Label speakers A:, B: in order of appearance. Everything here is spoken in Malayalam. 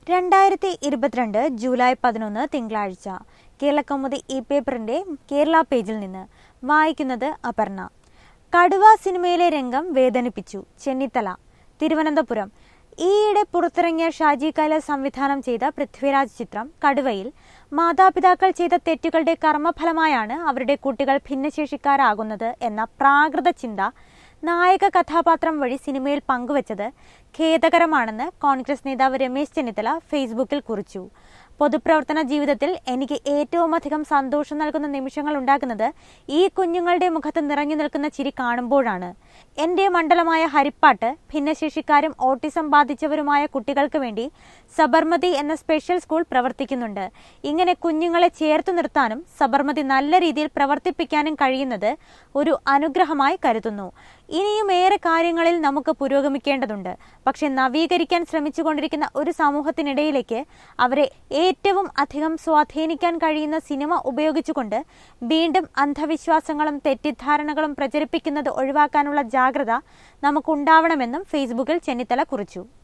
A: രണ്ടായിരത്തി ഇരുപത്തിരണ്ട് ജൂലൈ പതിനൊന്ന് തിങ്കളാഴ്ച കേരളക്കൗമുദി ഇ പേപ്പറിന്റെ കേരള പേജിൽ നിന്ന് വായിക്കുന്നത് അപർണ കടുവ സിനിമയിലെ രംഗം വേദനിപ്പിച്ചു ചെന്നിത്തല തിരുവനന്തപുരം ഈയിടെ പുറത്തിറങ്ങിയ ഷാജി കൈലാസ് സംവിധാനം ചെയ്ത പൃഥ്വിരാജ് ചിത്രം കടുവയിൽ മാതാപിതാക്കൾ ചെയ്ത തെറ്റുകളുടെ കർമ്മഫലമായാണ് അവരുടെ കുട്ടികൾ ഭിന്നശേഷിക്കാരാകുന്നത് എന്ന പ്രാകൃത ചിന്ത നായക കഥാപാത്രം വഴി സിനിമയിൽ പങ്കുവച്ചത് ഖേദകരമാണെന്ന് കോൺഗ്രസ് നേതാവ് രമേശ് ചെന്നിത്തല ഫേസ്ബുക്കിൽ കുറിച്ചു പൊതുപ്രവർത്തന ജീവിതത്തിൽ എനിക്ക് ഏറ്റവും അധികം സന്തോഷം നൽകുന്ന നിമിഷങ്ങൾ ഉണ്ടാകുന്നത് ഈ കുഞ്ഞുങ്ങളുടെ മുഖത്ത് നിറഞ്ഞു നിൽക്കുന്ന ചിരി കാണുമ്പോഴാണ് എന്റെ മണ്ഡലമായ ഹരിപ്പാട്ട് ഭിന്നശേഷിക്കാരും ഓട്ടിസം ബാധിച്ചവരുമായ കുട്ടികൾക്ക് വേണ്ടി സബർമതി എന്ന സ്പെഷ്യൽ സ്കൂൾ പ്രവർത്തിക്കുന്നുണ്ട് ഇങ്ങനെ കുഞ്ഞുങ്ങളെ ചേർത്തു നിർത്താനും സബർമതി നല്ല രീതിയിൽ പ്രവർത്തിപ്പിക്കാനും കഴിയുന്നത് ഒരു അനുഗ്രഹമായി കരുതുന്നു ഇനിയും ഏറെ കാര്യങ്ങളിൽ നമുക്ക് പുരോഗമിക്കേണ്ടതുണ്ട് പക്ഷെ നവീകരിക്കാൻ ശ്രമിച്ചുകൊണ്ടിരിക്കുന്ന ഒരു സമൂഹത്തിനിടയിലേക്ക് അവരെ ഏറ്റവും അധികം സ്വാധീനിക്കാൻ കഴിയുന്ന സിനിമ ഉപയോഗിച്ചുകൊണ്ട് വീണ്ടും അന്ധവിശ്വാസങ്ങളും തെറ്റിദ്ധാരണകളും പ്രചരിപ്പിക്കുന്നത് ഒഴിവാക്കാനുള്ള ജാഗ്രത നമുക്കുണ്ടാവണമെന്നും ഫേസ്ബുക്കിൽ ചെന്നിത്തല കുറിച്ചു